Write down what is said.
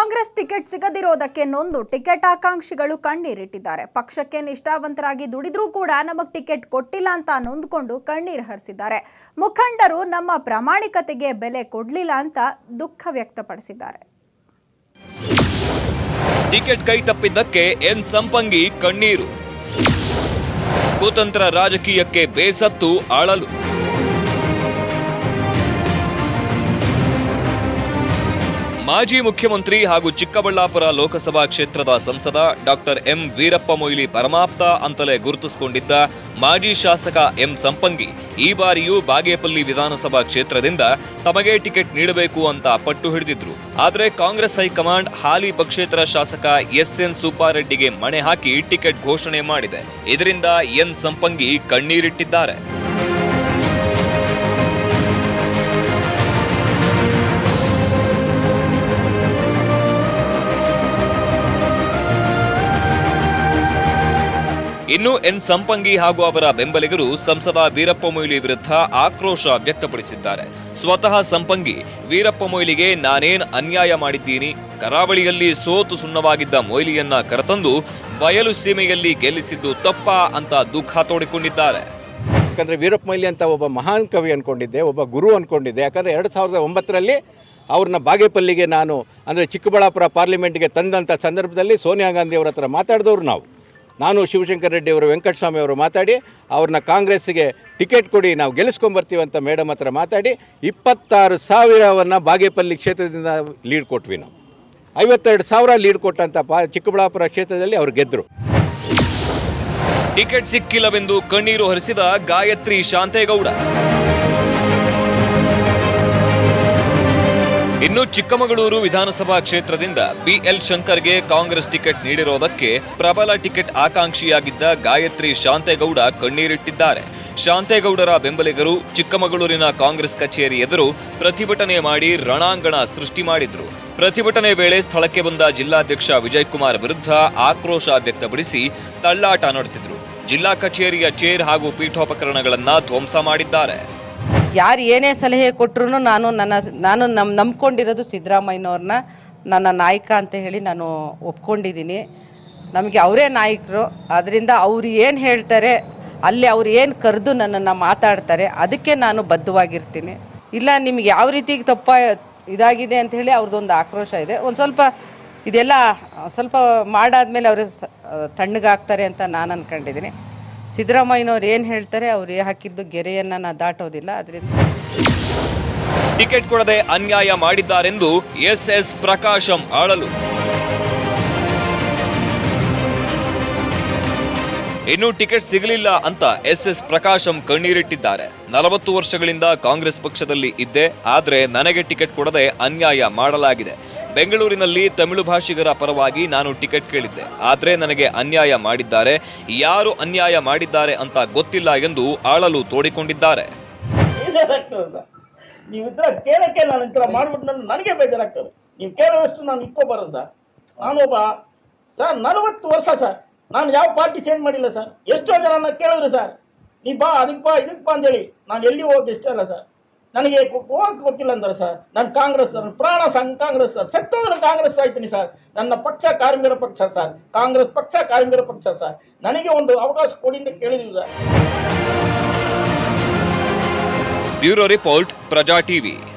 Congress ticket ಸಿಗದಿರೋದಕ್ಕೆ ನೊಂದು ticket ಆಕಾಂಕ್ಷಿಗಳು ಕಣ್ಣೀರಿಟ್ಟಿದ್ದಾರೆ ಪಕ್ಷಕ್ಕೆ ನಿಷ್ಠಾವಂತರಾಗಿ ದುಡಿದ್ರೂ ಕೂಡ ನಮಗ್ ಟಿಕೆಟ್ ಕೊಟ್ಟಿಲ್ಲ ಅಂತ ನೊಂದ್ಕೊಂಡು ಕಣ್ಣೀರು ಹರಿಸಿದ್ದಾರೆ ಮುಖಂಡರು ನಮ್ಮ ಪ್ರಾಮಾಣಿಕತೆಗೆ ಬೆಲೆ ಕೊಡ್ಲಿಲ್ಲ ಅಂತ ದುಃಖ ವ್ಯಕ್ತಪಡಿಸಿದ್ದಾರೆ ಟಿಕೆಟ್ ಕೈ ತಪ್ಪಿದ್ದಕ್ಕೆ ಎನ್ ಸಂಪಂಗಿ ಕಣ್ಣೀರು ಕುತಂತ್ರ ರಾಜಕೀಯಕ್ಕೆ ಬೇಸತ್ತು ಆಳಲು ಮಾಜಿ ಮುಖ್ಯಮಂತ್ರಿ ಹಾಗೂ ಚಿಕ್ಕಬಳ್ಳಾಪುರ ಲೋಕಸಭಾ ಕ್ಷೇತ್ರದ ಸಂಸದ ಡಾಕ್ಟರ್ ಎಂ ವೀರಪ್ಪ ಮೊಯ್ಲಿ ಪರಮಾಪ್ತ ಅಂತಲೇ ಗುರುತಿಸಿಕೊಂಡಿದ್ದ ಮಾಜಿ ಶಾಸಕ ಎಂ ಸಂಪಂಗಿ ಈ ಬಾರಿಯೂ ಬಾಗೇಪಲ್ಲಿ ವಿಧಾನಸಭಾ ಕ್ಷೇತ್ರದಿಂದ ತಮಗೆ ಟಿಕೆಟ್ ನೀಡಬೇಕು ಅಂತ ಪಟ್ಟು ಹಿಡಿದಿದ್ರು ಆದರೆ ಕಾಂಗ್ರೆಸ್ ಹೈಕಮಾಂಡ್ ಹಾಲಿ ಪಕ್ಷೇತರ ಶಾಸಕ ಎಸ್ ಎನ್ ಸುಬ್ಬಾರೆಡ್ಡಿಗೆ ಮಣೆ ಹಾಕಿ ಟಿಕೆಟ್ ಘೋಷಣೆ ಮಾಡಿದೆ ಇದರಿಂದ ಎನ್ ಸಂಪಂಗಿ ಕಣ್ಣೀರಿಟ್ಟಿದ್ದಾರೆ ಇನ್ನು ಎನ್ ಸಂಪಂಗಿ ಹಾಗೂ ಅವರ ಬೆಂಬಲಿಗರು ಸಂಸದ ವೀರಪ್ಪ ಮೊಯ್ಲಿ ವಿರುದ್ಧ ಆಕ್ರೋಶ ವ್ಯಕ್ತಪಡಿಸಿದ್ದಾರೆ ಸ್ವತಃ ಸಂಪಂಗಿ ವೀರಪ್ಪ ಮೊಯ್ಲಿಗೆ ನಾನೇನ್ ಅನ್ಯಾಯ ಮಾಡಿದ್ದೀನಿ ಕರಾವಳಿಯಲ್ಲಿ ಸೋತು ಸುಣ್ಣವಾಗಿದ್ದ ಮೊಯ್ಲಿಯನ್ನ ಕರೆತಂದು ಬಯಲು ಸೀಮೆಯಲ್ಲಿ ಗೆಲ್ಲಿಸಿದ್ದು ತಪ್ಪಾ ಅಂತ ದುಃಖ ತೋಡಿಕೊಂಡಿದ್ದಾರೆ ಯಾಕಂದರೆ ವೀರಪ್ಪ ಮೊಯ್ಲಿ ಅಂತ ಒಬ್ಬ ಮಹಾನ್ ಕವಿ ಅಂದ್ಕೊಂಡಿದ್ದೆ ಒಬ್ಬ ಗುರು ಅಂದ್ಕೊಂಡಿದ್ದೆ ಯಾಕಂದರೆ ಎರಡು ಸಾವಿರದ ಒಂಬತ್ತರಲ್ಲಿ ಅವ್ರನ್ನ ಬಾಗೇಪಲ್ಲಿಗೆ ನಾನು ಅಂದರೆ ಚಿಕ್ಕಬಳ್ಳಾಪುರ ಪಾರ್ಲಿಮೆಂಟ್ಗೆ ತಂದಂಥ ಸಂದರ್ಭದಲ್ಲಿ ಸೋನಿಯಾ ಗಾಂಧಿ ಅವರ ಹತ್ರ ಮಾತಾಡಿದವರು ನಾವು ನಾನು ಶಿವಶಂಕರ್ ರೆಡ್ಡಿ ಅವರು ವೆಂಕಟಸ್ವಾಮಿ ಅವರು ಮಾತಾಡಿ ಅವ್ರನ್ನ ಕಾಂಗ್ರೆಸ್ಸಿಗೆ ಟಿಕೆಟ್ ಕೊಡಿ ನಾವು ಗೆಲ್ಲಿಸ್ಕೊಂಬರ್ತೀವಿ ಅಂತ ಮೇಡಮ್ ಹತ್ರ ಮಾತಾಡಿ ಇಪ್ಪತ್ತಾರು ಸಾವಿರವನ್ನು ಬಾಗೇಪಲ್ಲಿ ಕ್ಷೇತ್ರದಿಂದ ಲೀಡ್ ಕೊಟ್ವಿ ನಾವು ಐವತ್ತೆರಡು ಸಾವಿರ ಲೀಡ್ ಕೊಟ್ಟಂಥ ಪಾ ಚಿಕ್ಕಬಳ್ಳಾಪುರ ಕ್ಷೇತ್ರದಲ್ಲಿ ಅವ್ರು ಗೆದ್ದರು ಟಿಕೆಟ್ ಸಿಕ್ಕಿಲ್ಲವೆಂದು ಕಣ್ಣೀರು ಹರಿಸಿದ ಗಾಯತ್ರಿ ಶಾಂತೇಗೌಡ ಇನ್ನು ಚಿಕ್ಕಮಗಳೂರು ವಿಧಾನಸಭಾ ಕ್ಷೇತ್ರದಿಂದ ಬಿಎಲ್ ಶಂಕರ್ಗೆ ಕಾಂಗ್ರೆಸ್ ಟಿಕೆಟ್ ನೀಡಿರೋದಕ್ಕೆ ಪ್ರಬಲ ಟಿಕೆಟ್ ಆಕಾಂಕ್ಷಿಯಾಗಿದ್ದ ಗಾಯತ್ರಿ ಶಾಂತೇಗೌಡ ಕಣ್ಣೀರಿಟ್ಟಿದ್ದಾರೆ ಶಾಂತೇಗೌಡರ ಬೆಂಬಲಿಗರು ಚಿಕ್ಕಮಗಳೂರಿನ ಕಾಂಗ್ರೆಸ್ ಕಚೇರಿ ಎದುರು ಪ್ರತಿಭಟನೆ ಮಾಡಿ ರಣಾಂಗಣ ಸೃಷ್ಟಿ ಮಾಡಿದ್ರು ಪ್ರತಿಭಟನೆ ವೇಳೆ ಸ್ಥಳಕ್ಕೆ ಬಂದ ಜಿಲ್ಲಾಧ್ಯಕ್ಷ ವಿಜಯ್ ಕುಮಾರ್ ವಿರುದ್ಧ ಆಕ್ರೋಶ ವ್ಯಕ್ತಪಡಿಸಿ ತಳ್ಳಾಟ ನಡೆಸಿದ್ರು ಜಿಲ್ಲಾ ಕಚೇರಿಯ ಚೇರ್ ಹಾಗೂ ಪೀಠೋಪಕರಣಗಳನ್ನ ಧ್ವಂಸ ಮಾಡಿದ್ದಾರೆ ಯಾರು ಏನೇ ಸಲಹೆ ಕೊಟ್ಟರು ನಾನು ನನ್ನ ನಾನು ನಮ್ ನಂಬ್ಕೊಂಡಿರೋದು ಸಿದ್ದರಾಮಯ್ಯನವ್ರನ್ನ ನನ್ನ ನಾಯಕ ಅಂತ ಹೇಳಿ ನಾನು ಒಪ್ಕೊಂಡಿದ್ದೀನಿ ನಮಗೆ ಅವರೇ ನಾಯಕರು ಅದರಿಂದ ಅವ್ರು ಏನು ಹೇಳ್ತಾರೆ ಅಲ್ಲಿ ಅವ್ರು ಏನು ಕರೆದು ನನ್ನನ್ನು ಮಾತಾಡ್ತಾರೆ ಅದಕ್ಕೆ ನಾನು ಬದ್ಧವಾಗಿರ್ತೀನಿ ಇಲ್ಲ ನಿಮ್ಗೆ ಯಾವ ರೀತಿ ತಪ್ಪ ಇದಾಗಿದೆ ಅಂತ ಹೇಳಿ ಅವ್ರದ್ದೊಂದು ಆಕ್ರೋಶ ಇದೆ ಒಂದು ಸ್ವಲ್ಪ ಇದೆಲ್ಲ ಸ್ವಲ್ಪ ಮಾಡಾದ್ಮೇಲೆ ಅವರು ತಣ್ಣಗಾಗ್ತಾರೆ ಅಂತ ನಾನು ಅನ್ಕೊಂಡಿದ್ದೀನಿ ಸಿದ್ದರಾಮಯ್ಯನವ್ರು ಏನು ಹೇಳ್ತಾರೆ ಅವ್ರು ಹಾಕಿದ್ದು ಗೆರೆಯನ್ನು ನಾ ದಾಟೋದಿಲ್ಲ ಅದರಿಂದ ಟಿಕೆಟ್ ಕೊಡದೆ ಅನ್ಯಾಯ ಮಾಡಿದ್ದಾರೆಂದು ಎಸ್ ಎಸ್ ಪ್ರಕಾಶಂ ಆಳಲು ಇನ್ನು ಟಿಕೆಟ್ ಸಿಗಲಿಲ್ಲ ಅಂತ ಎಸ್ ಎಸ್ ಪ್ರಕಾಶಂ ಕಣ್ಣೀರಿಟ್ಟಿದ್ದಾರೆ ನಲವತ್ತು ವರ್ಷಗಳಿಂದ ಕಾಂಗ್ರೆಸ್ ಪಕ್ಷದಲ್ಲಿ ಇದ್ದೆ ಆದ್ರೆ ನನಗೆ ಟಿಕೆಟ್ ಕೊಡದೆ ಅನ್ಯಾಯ ಮಾಡಲಾಗಿದೆ ಬೆಂಗಳೂರಿನಲ್ಲಿ ತಮಿಳು ಭಾಷಿಗರ ಪರವಾಗಿ ನಾನು ಟಿಕೆಟ್ ಕೇಳಿದ್ದೆ ಆದ್ರೆ ನನಗೆ ಅನ್ಯಾಯ ಮಾಡಿದ್ದಾರೆ ಯಾರು ಅನ್ಯಾಯ ಮಾಡಿದ್ದಾರೆ ಅಂತ ಗೊತ್ತಿಲ್ಲ ಎಂದು ಆಳಲು ತೋಡಿಕೊಂಡಿದ್ದಾರೆ ಬೇಜಾರಾಗ್ತದೆ ಸರ್ ನೀವು ಈ ಥರ ಕೇಳಕ್ಕೆ ನಾನು ಈ ಥರ ಮಾಡ್ಬಿಟ್ಟು ನನ್ನ ನನಗೆ ಬೇಜಾರಾಗ್ತದೆ ನೀವು ಕೇಳೋದಷ್ಟು ನಾನು ಇಟ್ಕೊಬಾರದು ಸರ್ ನಾನೊಬ್ಬ ಸರ್ ನಲವತ್ತು ವರ್ಷ ಸರ್ ನಾನು ಯಾವ ಪಾರ್ಟಿ ಚೇಂಜ್ ಮಾಡಿಲ್ಲ ಸರ್ ಎಷ್ಟೋ ಜನ ನನ್ನ ಕೇಳಿದ್ರು ಸರ್ ನೀ ಬಾ ಅದಕ್ಕೆ ಬಾ ಇದಕ್ಕೆ ಬಾ ಅಂತೇಳಿ ನಾನು ಎಲ್ಲಿ ಹೋಗೋದು ಇಷ್ಟ ಅಲ್ಲ ಸರ್ ನನಗೆ ಹೋಗಕ್ಕೆ ಗೊತ್ತಿಲ್ಲ ಅಂತಾರೆ ಸರ್ ನಾನು ಕಾಂಗ್ರೆಸ್ ಸರ್ ಪ್ರಾಣ ಸಂಘ ಕಾಂಗ್ರೆಸ್ ಸರ್ ಸತ್ತೋದ್ರೆ ಕಾಂಗ್ರೆಸ್ ಆಯ್ತೀನಿ ಸರ್ ನನ್ನ ಪಕ್ಷ ಕಾರ್ಮಿಕರ ಪಕ್ಷ ಸರ್ ಕಾಂಗ್ರೆಸ್ ಪಕ್ಷ ಕಾರ್ಮಿಕರ ಪಕ್ಷ ಸರ್ ನನಗೆ ಒಂದು ಅವಕಾಶ ಕೊಡಿ ಅಂತ ಕೇಳಿದ್ವಿ sir bureau report Praja TV